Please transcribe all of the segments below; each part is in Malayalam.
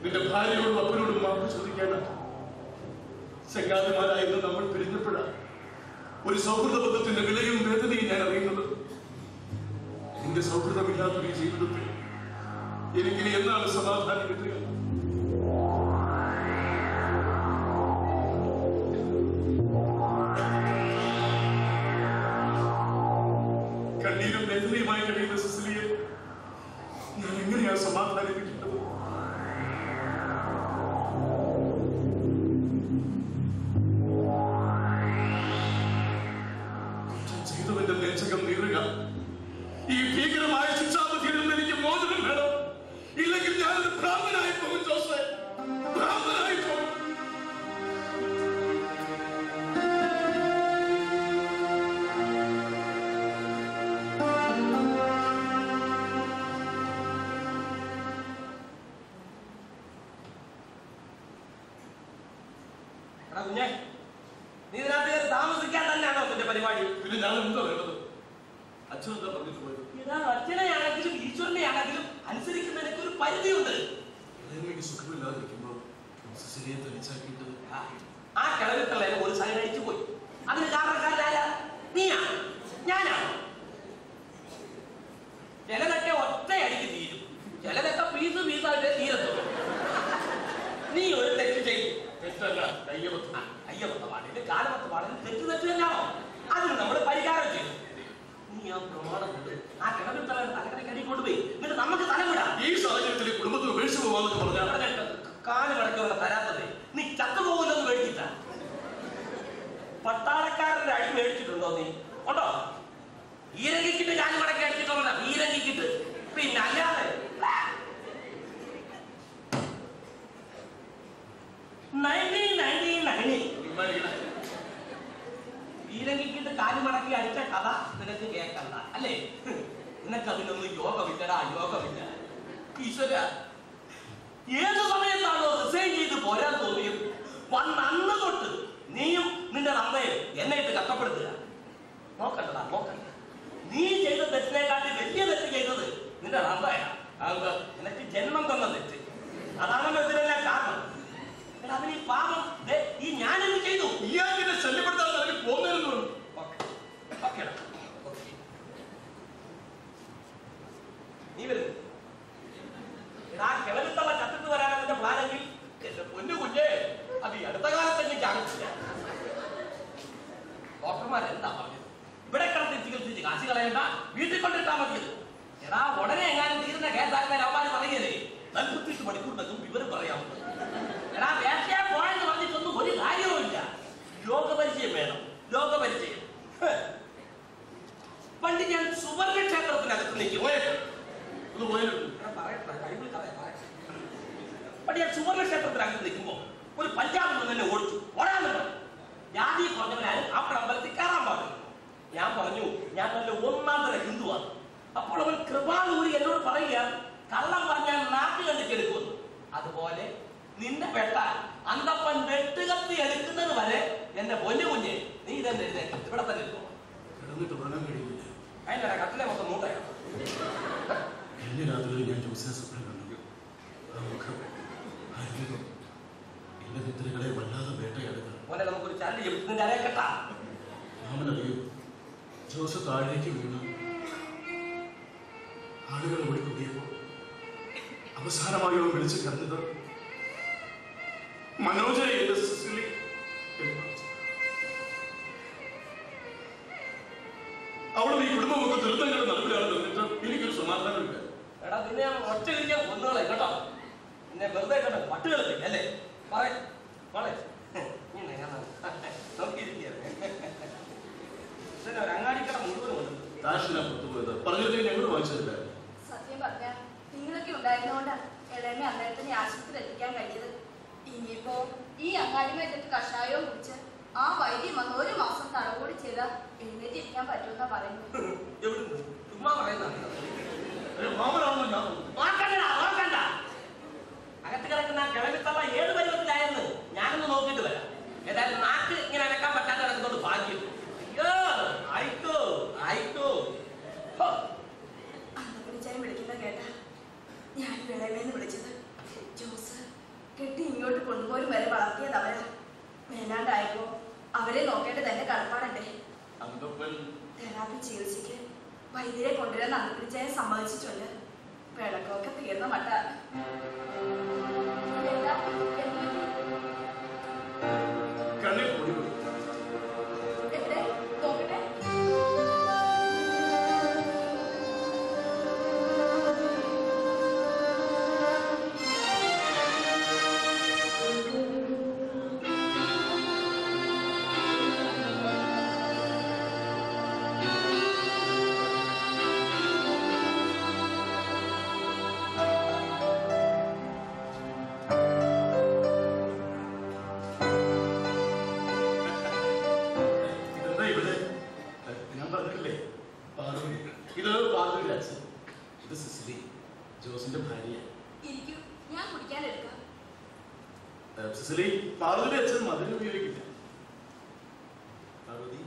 നിന്റെ ഭാര്യയോടും അപ്പനോടും മാപ്പ് ചോദിക്കേണ്ട ചങ്ങാതിമാരായിരുന്നു നമ്മൾ പിരിഞ്ഞപ്പോഴാണ് ഒരു സൗഹൃദ ബന്ധത്തിന്റെ വിലയും വേദനയും ഞാൻ അറിയുന്നത് നിന്റെ സൗഹൃദമില്ലാത്ത ഈ ജീവിതത്തിൽ എനിക്കിനി എന്നാണ് സമാധാനം കിട്ടുക കണ്ണീരും വേദനയുമായി കഴിയുന്ന സിസിലിയെ ഞാൻ എങ്ങനെയാണ് സമാധാനിപ്പിക്കേണ്ടത് കുറ്റം ചെയ്തവന്റെ നെഞ്ചകം നീറുക ഈ ഭീകരമായ ശിക്ഷാപതിയിൽ നിന്ന് എനിക്ക് മോചനം വേണം ഇല്ലെങ്കിൽ ഞാനൊരു ഭ്രാന്തനായി പോകും ജോസെ ഭ്രാന്തനായി പോകും എടാ കുഞ്ഞെ നീ ഇതിനകത്ത് കയറി താമസിക്കാൻ തന്നെയാണോ നിന്റെ പരിപാടി പിന്നെ ഞാൻ എന്താ വേണ്ടത് അച്ഛൻ എന്താ പറഞ്ഞിട്ട് പോയത് ഇതാ അച്ഛനെയാണെങ്കിലും ഈശ്വരനെയാണെങ്കിലും അനുസരിക്കുന്നതിനൊക്കെ ഒരു പരിധിയുണ്ട് എനിക്ക് സുഖമില്ലാതിരിക്കുമ്പോൾ സിസിലിയെ തനിച്ചാക്കിയിട്ട് ആ, ആ കിളവിത്തള്ളേനെ ഒരു സൈഡ് അടിച്ചു പോയി അതിന് കാരണക്കാരനാരാ നീയാ ഞാനാ ചിലതൊക്കെ ഒറ്റയടിക്ക് തീരും ചിലതൊക്കെ പീസ് പീസായിട്ടേ തീരത്തുള്ളൂ നീ ഒരു തെറ്റ് ചെയ്തു തെറ്റല്ല കയ്യബദ്ധം ആ, അയ്യബദ്ധമാണ് കാലബദ്ധമാണ് തെറ്റ് തെറ്റ് തന്നെയാണോ അതിന് നമ്മൾ പരിഹാരം ചെയ്തു നീ ആ പ്രമാണം കൊണ്ട് ആ കിളവിത്തള്ളൻ തലക്കടി കൊണ്ടുപോയി എന്നിട്ട് നമുക്ക് തലവിടാം ഈ സാഹചര്യത്തിൽ കുടുംബത്തിന് ഉപേക്ഷ പോവാന്നൊക്കെ പറഞ്ഞാൽ കാല് മടക്കവരെ തരാത്തത് നീ ചത്തുപോകുന്നത് മേടിച്ചിട്ടാ പട്ടാളക്കാരന്റെ അടി മേടിച്ചിട്ടുണ്ടോ നീ ഉണ്ടോ ഈരങ്കിക്കിട്ട് കാല് മടക്കി അടിച്ചിട്ടുണ്ടോ ഈരങ്കിക്കിട്ട് പിന്നെ അല്ലാതെ നയൻറ്റി നയൻറ്റി നയൻറ്റി ഈരങ്കിക്കിട്ട് കാല് മടക്കി അടിച്ച കഥ നിനക്ക് കേൾക്കണ്ട അല്ലേ നിനക്ക് അതിനൊന്നും യോഗമില്ലടാ യോഗമില്ല ഈശ്വര ഏത് സമയത്താണോ റിസൈൻ ചെയ്ത് പോരാൻ തോന്നിയത് വന്ന് അന്ന് തൊട്ട് നീയും നിന്റെ അമ്മയും എന്നെ ഇട്ട് കഷ്ടപ്പെടുത്തുക നോക്കണ്ടടാ നോക്കണ്ട നീ ചെയ്ത തെറ്റിനെക്കാട്ടി വലിയ തെറ്റ് ചെയ്തത് നിന്റെ അമ്മയാ അത് നിനക്ക് ജന്മം തന്ന തെറ്റ് അതാണല്ലോ ഇതിനെല്ലാം കാരണം എടാ, അതിന് ഈ പാപം ദേ, ഈ ഞാനെന്ത് ചെയ്തു ഇയാൾക്കിനെ ശല്യപ്പെടുത്താൻ എനിക്ക് പോകുന്നതെന്നു ഓക്കേ. ഓക്കേടാ. ഓക്കേ. നീ വരുന്നു എടാ കിളവിത്തള്ള ചത്തിട്ട് വരാനാണ് എന്റെ പ്ലാനെങ്കിൽ എന്റെ പൊന്നു കുഞ്ഞേ അത് ഈ അടുത്ത കാലത്ത് എനിക്ക് ആവശ്യമില്ല ഡോക്ടർമാർ എന്താ പറഞ്ഞത് ഇവിടെ കിടന്ന് ചികിത്സിച്ച് കാശ് കളയണ്ട വീട്ടിൽ കൊണ്ടിട്ടാ മതിയത് എടാ ഉടനെ എങ്ങാനും തീരുന്ന കേസാക്കാൻ അവന്മാര് പറയുകയല്ലേ നാൽപ്പത്തിയെട്ട് മണിക്കൂറിനകം വിവരം പറയാമെന്ന് എടാ വേട്ടയാ പോയെന്ന് പറഞ്ഞിട്ടൊന്നും ഒരു കാര്യവുമില്ല ലോകപരിചയം വേണം ലോകപരിചയം ഹ്. പണ്ട് ഞാൻ സുവർണ ക്ഷേത്രത്തിനകത്ത് നിൽക്കും ഒന്ന് പോയാലും എടാ, പറയട്ടെ, ബൈബിൾ കഥ പറയട്ടെ. പണ്ട് ഞാൻ സുവർണ ക്ഷേത്രത്തിനകത്ത് നിൽക്കുമ്പോ ഒരു പഞ്ചാബിൽ നിന്ന് എന്നെ ഓടിച്ചു ഓടാന്ന് പറഞ്ഞു ജാതി കുറഞ്ഞവനാരും അവിടെ അമ്പലത്തിൽ കയറാൻ പാടില്ല ഞാൻ പറഞ്ഞു ഞാൻ നല്ല ഒന്നാം തര ഹിന്ദുവാണ് അപ്പോൾ അവൻ കൃപാലൂരി എന്നോട് പറയുക കള്ളം പറഞ്ഞാൽ നാക്ക് കണ്ടിട്ട് എടുക്കുമെന്ന് അതുപോലെ നിന്റെ വെട്ട അന്തപ്പൻ വെട്ടുകത്തി എടുക്കുന്നത് വരെ എന്റെ പൊന്നു കുഞ്ഞെ നീ ഇതെന്നെ എഴുന്നേറ്റ് ഇവിടെ തന്നെ എടുക്കും കിടന്നിട്ട് ഉറങ്ങാൻ കഴിയില്ല അതിന്റെ കട്ടിലെ മൊത്തം മൂട്ടയാണ് കഴിഞ്ഞ രാത്രി ഞാൻ ജോസിനെ സ്വപ്നം കണ്ടു ആ മുഖം ആ രൂപം എന്റെ മിത്രങ്ങളെ വല്ലാതെ വേട്ടയാടുക മോനെ നമുക്കൊരു ചാനൽ നിന്റെ അരയക്കെട്ടാ മാമനറിയോ ജോസ് താഴേക്ക് വീണു ആളുകൾ ഓടിക്കൂടിയപ്പോൾ അവസാനമായി അവൻ വിളിച്ചു കരഞ്ഞത് മനോജ എന്റെ സിസിലി എന്ന്. അവിടെ ഈ കുടുംബമൊക്കെ ദുരിതങ്ങളുടെ നടുവിലാണ് നിന്നിട്ട് എനിക്കൊരു സമാധാനമില്ല എടാ നിന്നെ ഞാൻ ഒറ്റ ഇരിക്കാൻ കൊന്നുകളെ കേട്ടോ നിന്നെ വെറുതെ കേട്ടോ പട്ടുകളെ അല്ലേ പറയ മോളെ ഇങ്ങനെ ഞാൻ നോക്കിയിരിക്കുകയാണ് ഇതിന്റെ ഒരു അങ്ങാടിക്കട മുഴുവൻ ഉണ്ട് കാശിനാ പുറത്തുപോയത് പറഞ്ഞിട്ട് ഞങ്ങൾ വാങ്ങിച്ചതില്ല സത്യം പറഞ്ഞ നിങ്ങളൊക്കെ ഉണ്ടായിരുന്നോണ്ടാ ഇളയമ അന്നേരത്തിന് ആശുപത്രി എത്തിക്കാൻ കഴിഞ്ഞത് ഇനിയിപ്പോ ഈ അങ്ങാടിമേറ്റിട്ട് കഷായവും കുടിച്ച് ആ വൈദ്യം വന്ന് ഒരു മാസം തടവൂടി ചെയ്താൽ എഴുന്നേറ്റിരിക്കാൻ പറ്റുമെന്നാ പറയുന്നത് എവിടുന്ന് ചുമ്മാ പറയുന്നതാണ് മാമനാണോ ഞാൻ നോക്കണ്ട നോക്കണ്ട അകത്ത് കിടക്കുന്ന ആ കിളവിത്തള്ള ഏത് പരുവത്തിലായെന്ന് ഞാനൊന്ന് നോക്കിയിട്ട് വരാം ഏതായാലും നാക്ക് ഇങ്ങനെ അനക്കാൻ പറ്റാതെ കിടക്കുന്നോണ്ട് ഭാഗ്യം അയ്യോ ആയിക്കോ ആയിക്കോ ഹോ. അന്ന് വിളിച്ചാലും വിളിക്കുന്ന കേട്ടാ ഞാൻ വിളവേന്ന് വിളിച്ചത് ജോസ് ഇങ്ങോട്ട് കൊണ്ടുപോലും വരെ വളർത്തിയത് അവരാ മേലാണ്ടായപ്പോ അവരെ നോക്കേണ്ടത് എന്റെ കടപ്പാടല്ലേ അങ്കപ്പൻ തെറാപ്പി ചികിത്സയ്ക്ക് വൈദ്യരെ കൊണ്ടുവരാൻ അന്തപിടിച്ചായ സമ്മതിച്ചിട്ടുണ്ട് പിഴക്കമൊക്കെ തീർന്ന മട്ട ഇതെന്താ? എന്ത് പറ്റി? കണ്ണിൽ പൊടി പോയി. എവിടെ? നോക്കട്ടെ. ഇതെന്താ ഇവിടെ ഞാൻ പറഞ്ഞില്ലേ പാർവതി ഇത് പാർവതിയുടെ അച്ഛൻ ഇത് സിസിലി ജോസിന്റെ ഭാര്യ ഇരിക്കൂ ഞാൻ കുടിക്കാൻ എടുക്കാം ഏഹ് സിസിലി പാർവതിയുടെ അച്ഛൻ മധുരം ഉപയോഗിക്കില്ല പാർവതി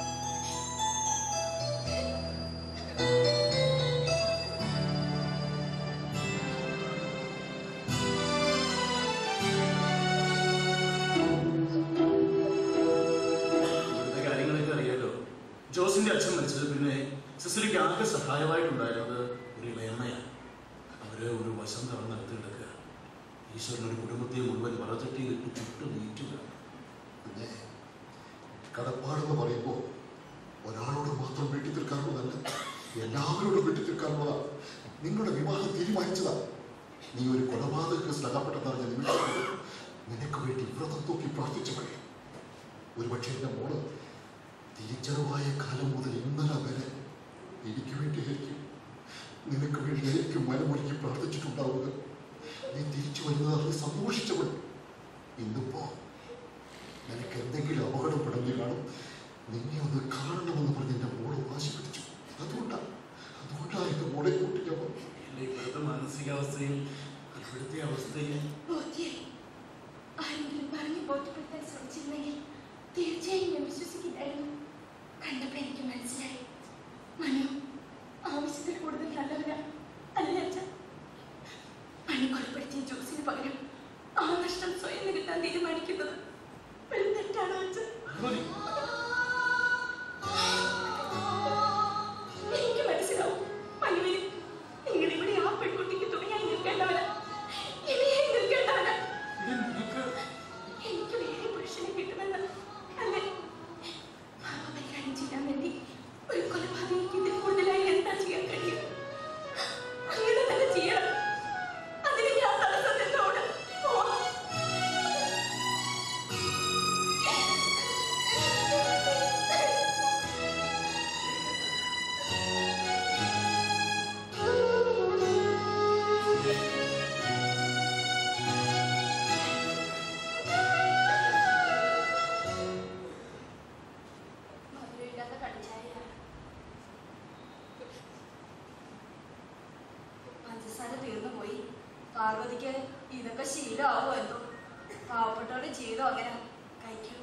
ഇവിടുത്തെ കാര്യങ്ങളൊക്കെ അറിയാലോ ജോസിന്റെ അച്ഛൻ മരിച്ചത് പിന്നെ സിസിലിക്ക് ആകെ സഹായമായിട്ടുണ്ടായിരുന്നത് ഒരു ഇളയമ്മയാണ് അവര് ഒരു വശം തറന്നകത്ത് കിടക്കുക ഈശ്വരൻ ഒരു കുടുംബത്തെ മുഴുവൻ മറച്ചട്ടിയിൽ ഇട്ട് ചുട്ടു നീറ്റുക പിന്നെ കടപ്പാടെന്ന് പറയുമ്പോൾ ഒരാളോട് മാത്രം വീട്ടിൽ തീർക്കാനുള്ളതല്ല എല്ലാവരോടും വീട്ടിൽ തീർക്കാനുള്ളതാ നിങ്ങളുടെ വിവാഹം തീരുമാനിച്ചതാ നീ ഒരു കൊലപാതക കേസിൽ അകപ്പെട്ടതറിഞ്ഞ നിമിഷം നിനക്ക് വേണ്ടി വ്രതം തൂക്കി പ്രാർത്ഥിച്ചവളെ ഒരുപക്ഷെ എൻ്റെ മോള് തിരിച്ചറിവായ കാലം മുതൽ ഇന്നലെ വരെ എനിക്ക് വേണ്ടിയായിരിക്കും നിനക്ക് വേണ്ടിയായിരിക്കും മനമൊരുക്കി പ്രാർത്ഥിച്ചിട്ടുണ്ടാവുക നീ തിരിച്ചു വരുന്നതറിഞ്ഞ് സന്തോഷിച്ചവൾ ഇന്നിപ്പോ നിനക്ക് എന്തെങ്കിലും അപകടം പിടഞ്ഞു കാണും നിന്നെ ഒന്ന് കാണണമെന്ന് പറഞ്ഞ് എന്റെ മോളെ വാശി പിടിച്ചു അതുകൊണ്ടാ അതുകൊണ്ടാ എന്റെ മോളെ കൂട്ടി ഞാൻ വന്നത്. ഇല്ല, ഇപ്പോഴത്തെ മാനസികാവസ്ഥയും ഇപ്പോഴത്തെ അവസ്ഥയും ബോധ്യായി ആരെങ്കിലും പറഞ്ഞു ബോധ്യപ്പെടുത്താൻ ശ്രമിച്ചിരുന്നെങ്കിൽ തീർച്ചയായും ഞാൻ വിശ്വസിക്കില്ലായിരുന്നു കണ്ടപ്പോ എനിക്ക് മനസ്സിലായി മനു ആവശ്യത്തിൽ കൂടുതൽ നല്ലവനാ അല്ലേ അച്ഛ മനു കൊലപ്പെടുത്തിയ ജോസിന് പകരം ആ നഷ്ടം സ്വയം നികത്താൻ തീരുമാനിക്കുന്നത് ഒരു തെറ്റാണോ അച്ഛൻ പാർവതി, എനിക്ക് മനസ്സിലാവും മനുവിന് നിങ്ങൾ ഇവിടെ ആ പെൺകുട്ടിക്ക് തുണിയായി നിൽക്കേണ്ടവനാ ഇവയായി നിൽക്കേണ്ടവനാ ഇത് നിനക്ക് എനിക്ക് വേറെ പുരുഷനെ കിട്ടുമെന്ന് അല്ലേ ഭാവപരിഹാരം ചെയ്യാൻ വേണ്ടി ഒരു കൊലപാതകയ്ക്ക് ഇതിൽ കൂടുതലായി എന്താ ചെയ്യാൻ കഴിയും അങ്ങനെ തന്നെ ചെയ്യണം അതിന് ഞാൻ തടസ്സം നിന്നോട് പോവാം മധുരമില്ലാത്ത കടിച്ചായ പഞ്ചസാര തീർന്നു പോയി പാർവതിക്ക് ഇതൊക്കെ ശീലമാവോ എന്തോ പാവപ്പെട്ടവരുടെ ജീവിതം അങ്ങനെ കഴിക്കൂ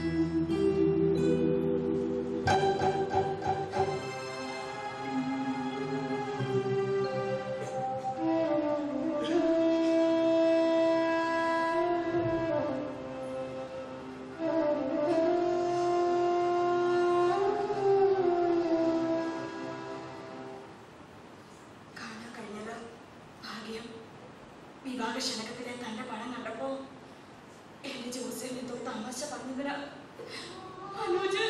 കാണാൻ കഴിഞ്ഞത് ഭാഗ്യം വിവാഹ ക്ഷണകത്തിലെ തന്റെ പണം കണ്ടപ്പോ എന്റെ ജോസിൽ എന്തോ തമാശ പറഞ്ഞതിന് മനോജ്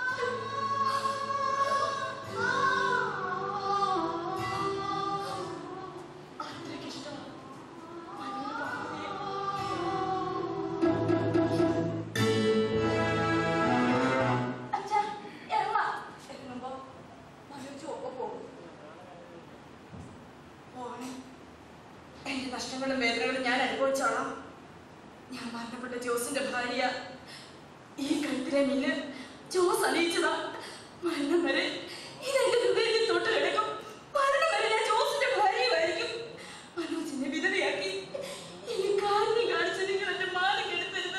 അത്രയ്ക്ക് ഇഷ്ടമാ മനോജ് പറഞ്ഞേ അച്ഛാ ഇറങ്ങാ ഇറങ്ങുമ്പോ മനോജ് ഒപ്പം പോകും പോണേ എന്റെ നഷ്ടങ്ങളും വേദനകളും ഞാൻ അനുഭവിച്ചോളാം ഞാൻ മരണപ്പെട്ട ജോസിന്റെ ഭാര്യ ഈ കഴുത്തിലെ മില്ല് ജോസ് അണിയിച്ചതാ മരണം വരെ ഇതെന്റെ ഹൃദയത്തിൽ തൊട്ട് കിടക്കും മരണം വരെ ഞാൻ ജോസിന്റെ ഭാര്യയുമായിരിക്കും മനോജിനെ വിധവയാക്കി ഇനി കാര്യം കാണിച്ച് നിങ്ങൾ എന്റെ മാനം കെടുത്തരുത്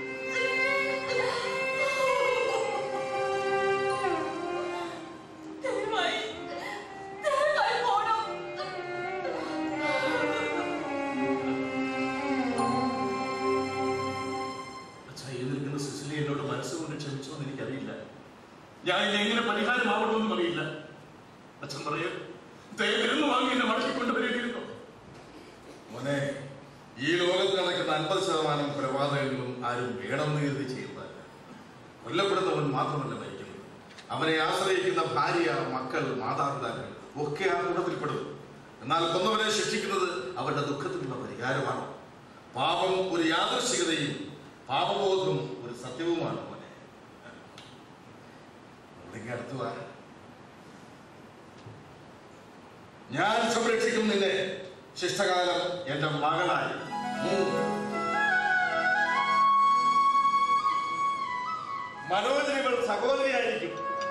ദയവായി ദയവായി പോണം ഞാൻ ഇനി എങ്ങനെ പരിഹാരമാവണമെന്നും അറിയില്ല അച്ഛൻ പറയൂ ദയവിരുന്ന് വാങ്ങി എന്നെ മടക്കിക്കൊണ്ടുവരേണ്ടിയിരുന്നു മോനെ ഈ ലോകത്ത് നടക്കുന്ന അൻപത് ശതമാനം കൊലപാതകങ്ങളും ആരും വേണമെന്ന് കരുതി ചെയ്യുന്നതല്ല കൊല്ലപ്പെടുന്നവൻ മാത്രമല്ല മരിക്കുന്നത് അവനെ ആശ്രയിക്കുന്ന ഭാര്യ മക്കൾ മാതാപിതാക്കൾ ഒക്കെ ആ കൂട്ടത്തിൽപ്പെടും എന്നാൽ കൊന്നവനെ ശിക്ഷിക്കുന്നത് അവരുടെ ദുഃഖത്തിനുള്ള പരിഹാരമാണ് പാപം ഒരു യാദൃശികതയും പാപബോധവും ഒരു സത്യവുമാണ് മോനെ ഇവിടേക്ക് അടുത്തു വാ ഞാൻ സംരക്ഷിക്കും നിന്നെ ശിഷ്ടകാലം എന്റെ മകളായി ഉം. മനോജിന് ഇവൾ സഹോദരിയായിരിക്കും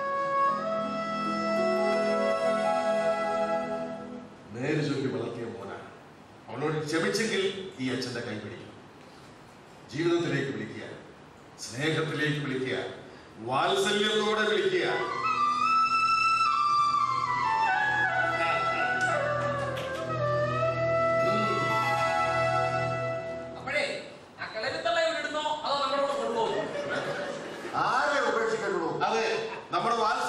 നേര് ചൊല്ലി വളർത്തിയ മോനാണ് അവളോട് ക്ഷമിച്ചെങ്കിൽ ഈ അച്ഛന്റെ കൈ പിടിക്കും ജീവിതത്തിലേക്ക് വിളിക്കുക സ്നേഹത്തിലേക്ക് വിളിക്കുക വാത്സല്യത്തോടെ വിളിക്കുക അപ്പോഴേ ആ കിളവിത്തള്ള ഇവിടെ ഇടുന്നോ അതോ നമ്മുടെ കൂടെ കൊണ്ടുപോകുമോ ആരെ ഉപേക്ഷിക്കണ്ടോ അതെ നമ്മുടെ വാത്സല്യം